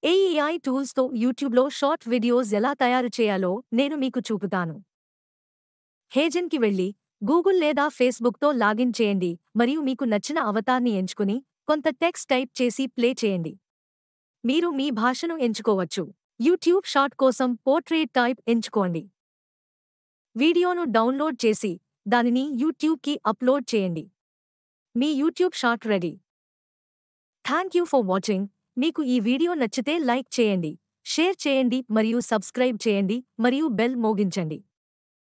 AEI టూల్స్తో యూట్యూబ్లో short videos ఎలా తయారు చేయాలో నేను మీకు చూపుతాను హేజన్కి వెళ్ళి గూగుల్ లేదా ఫేస్బుక్తో లాగిన్ చేయండి మరియు మీకు నచ్చిన అవతార్ని ఎంచుకుని కొంత టెక్స్ట్ టైప్ చేసి ప్లే చేయండి మీరు మీ భాషను ఎంచుకోవచ్చు యూట్యూబ్ షార్ట్ కోసం పోర్ట్రేట్ టైప్ ఎంచుకోండి వీడియోను డౌన్లోడ్ చేసి దానిని యూట్యూబ్కి అప్లోడ్ చేయండి మీ YouTube short ready thank you for watching మీకు ఈ వీడియో నచ్చితే లైక్ చేయండి షేర్ చేయండి మరియు సబ్స్క్రైబ్ చేయండి మరియు బెల్ మోగించండి